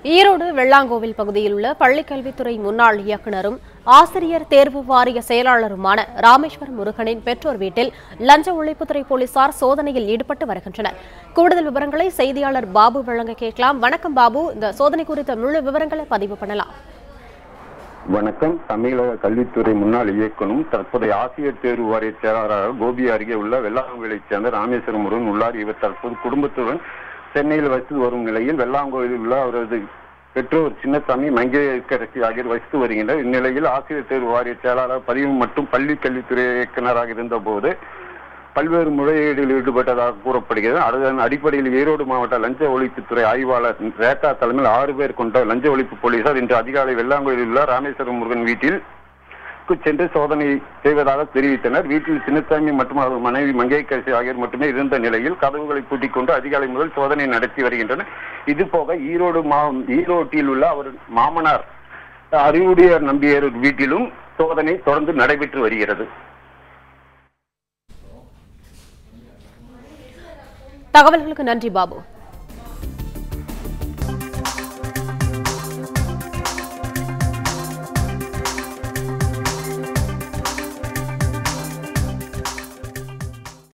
ஈரோடு வெள்ளாங்கோவில் பகுதியில் உள்ள பள்ளிக்கல்வித்துறை முன்னாள் இயக்குனரும் ஆசிரியர் தேர்வு வாரிய செயலாளருமான ராமேஸ்வரம் முருகனின் பெற்றோர் வீட்டில் லஞ்ச ஒழிப்புத்துறை போலீசார் சோதனையில் ஈடுபட்டு வருகின்றனர் கூடுதல் விவரங்களை செய்தியாளர் பாபு வழங்க கேட்கலாம் வணக்கம் பாபு இந்த சோதனை குறித்த முழு விவரங்களை பதிவு பண்ணலாம் வணக்கம் தமிழக கல்வித்துறை முன்னாள் இயக்குனரும் தற்போதைய ஆசிரியர் தேர்வு வாரிய செயலாளராக கோபி அருகே உள்ள வெள்ளாங்கோவிலைச் சேர்ந்த ராமேஸ்வரம் முருகன் உள்ளார் இவர் தற்போது குடும்பத்துடன் சென்னையில் வசித்து வரும் நிலையில் வெள்ளாங்கோவிலில் உள்ள அவரது பெற்றோர் சின்னசாமி மங்கையரசி ஆகியோர் வசித்து வருகின்றனர் இந்நிலையில் ஆசிரியர் தேர்வு வாரிய செயலாளர் பதிவு மற்றும் பள்ளி கல்வித்துறை இயக்குநராக இருந்தபோது பல்வேறு முறையீடுகளில் ஈடுபட்டதாக கூறப்படுகிறது அதன் அடிப்படையில் ஈரோடு மாவட்ட லஞ்ச ஒழிப்புத்துறை ஆய்வாளர் ரேகா தலைமையில் ஆறு பேர் கொண்ட லஞ்ச ஒழிப்பு போலீசார் இன்று அதிகாலை வெள்ளாங்கோயிலில் உள்ள ராமேஸ்வரம் முருகன் வீட்டில் சென்று சோதனை செய்வதாக தெரிவித்தனர் வீட்டில் சின்னசாமி மற்றும் அவர் மனைவி மங்கையரசி ஆகியோர் மட்டுமே இருந்த நிலையில் கதவுகளை பூட்டிக் கொண்டு அதிகாலை முதல் சோதனை நடத்தி வருகின்றனர் இது போக ஈரோடு மா ஈரோட்டில் உள்ள அவர் மாமனார் அறிவுடையார் நம்பியர் வீட்டிலும் சோதனை தொடர்ந்து நடைபெற்று வருகிறது தகவல்களுக்கு நன்றி பாபு